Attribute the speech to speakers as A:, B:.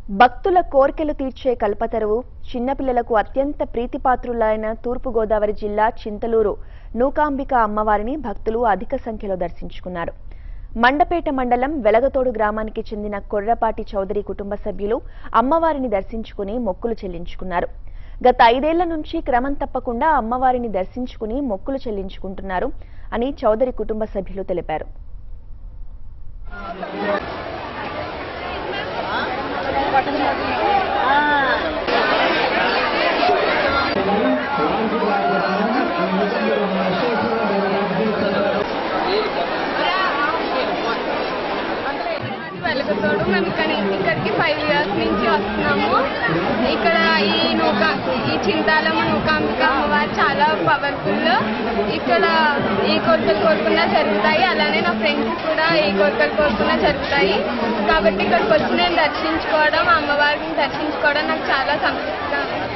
A: భక్తుల కోర్కెలు తీర్చే కల్పతరువు చిన్నపిల్లలకు అత్యంత ప్రీతిపాత్రులైన తూర్పుగోదావరి జిల్లా చింతలూరు నూకాంబిక అమ్మవారిని భక్తులు అధిక సంఖ్యలో దర్శించుకున్నారు మండపేట మండలం వెలగతోడు గ్రామానికి చెందిన కొర్రపాటి చౌదరి కుటుంబ సభ్యులు అమ్మవారిని దర్శించుకుని మొక్కులు చెల్లించుకున్నారు గత ఐదేళ్ల నుంచి క్రమం తప్పకుండా అమ్మవారిని దర్శించుకుని మొక్కులు చెల్లించుకుంటున్నారు అని చౌదరి కుటుంబ సభ్యులు తెలిపారు
B: వెలుగుతోడు మేము ఇక్కడ ఇక్కడికి ఫైవ్ ఇయర్స్ నుంచి వస్తున్నాము ఇక్కడ ఈ నూక ఈ చింతాలమ్మ నూకాంబిక అమ్మవారు చాలా పవర్ఫుల్ ఇక్కడ ఈ కోరికలు కోరుకున్నా జరుగుతాయి అలానే నా ఫ్రెండ్స్ కూడా ఈ కోరికలు కోరుకున్నా జరుగుతాయి కాబట్టి ఇక్కడికి వచ్చి నేను దర్శించుకోవడం అమ్మవారిని దర్శించుకోవడం నాకు చాలా సంతృప్తిగా ఉంది